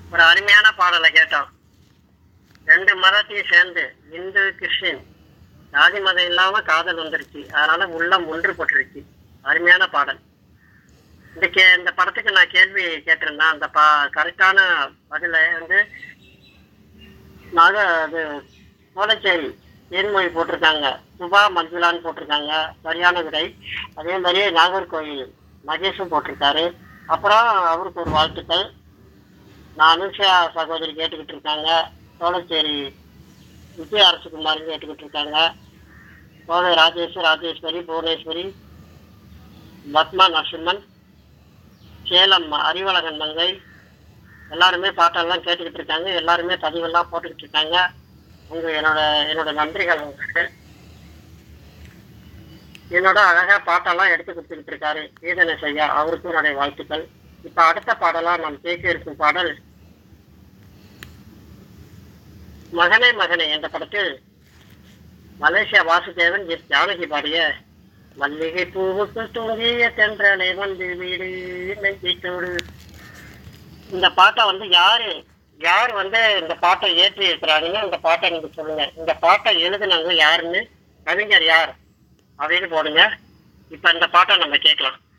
ஒரு அருமையான பாடலை கேட்டோம் ரெண்டு மதத்தையும் சேர்ந்து இந்து கிறிஸ்டின் ஜாதி மதம் இல்லாம காதல் வந்துருச்சு அதனால உள்ளம் ஒன்றுபட்டுருச்சு அருமையான பாடல் இந்த கே இந்த படத்துக்கு நான் கேள்வி கேட்டிருந்தேன் அந்த பா கரெக்டான பதிலை வந்து நாக அது சோழச்சேரி தேன்மொழி போட்டிருக்காங்க சுபா மஞ்சுளான்னு போட்டிருக்காங்க சரியான விடை அதே மாதிரி நாகர்கோவில் மகேஷும் போட்டிருக்காரு அப்புறம் அவருக்கு ஒரு வாழ்த்துக்கள் நான் அனுஷா சகோதரி கேட்டுக்கிட்டு இருக்காங்க சோழச்சேரி விஜய அரசுகுமார் கேட்டுக்கிட்டு இருக்காங்க கோவை ராஜேஷ் ராஜேஸ்வரி புவனேஸ்வரி பத்மா நரசிம்மன் சேலம் அறிவழகன் மங்கை எல்லாருமே பாட்டெல்லாம் கேட்டுக்கிட்டு இருக்காங்க எல்லாருமே பதிவெல்லாம் போட்டுக்கிட்டு இருக்காங்க உங்க என்னோட என்னோட நன்றிகள் உங்களுக்கு என்னோட அழகா பாட்டெல்லாம் எடுத்து கொடுத்துக்கிட்டு இருக்காரு கீதனை செய்யா அவருக்கும் என்னுடைய வாழ்த்துக்கள் இப்ப அடுத்த பாடலா நாம் கேட்க இருக்கும் பாடல் மகனே மகனே என்ற படத்தில் மலேசியா வாசுதேவன் எஸ் ஜானகி பாடிய மல்லிகை பூவுக்கு தூங்கிய தென்றலை வந்து வீடு நெஞ்சிட்டோடு இந்த பாட்டை வந்து யாரு யார் வந்து இந்த பாட்டை ஏற்றி இருக்கிறாங்கன்னு இந்த பாட்டை நீங்க சொல்லுங்க இந்த பாட்டை எழுதுனவங்க யாருன்னு கவிஞர் யார் அப்படின்னு போடுங்க இப்ப இந்த பாட்டை நம்ம கேட்கலாம்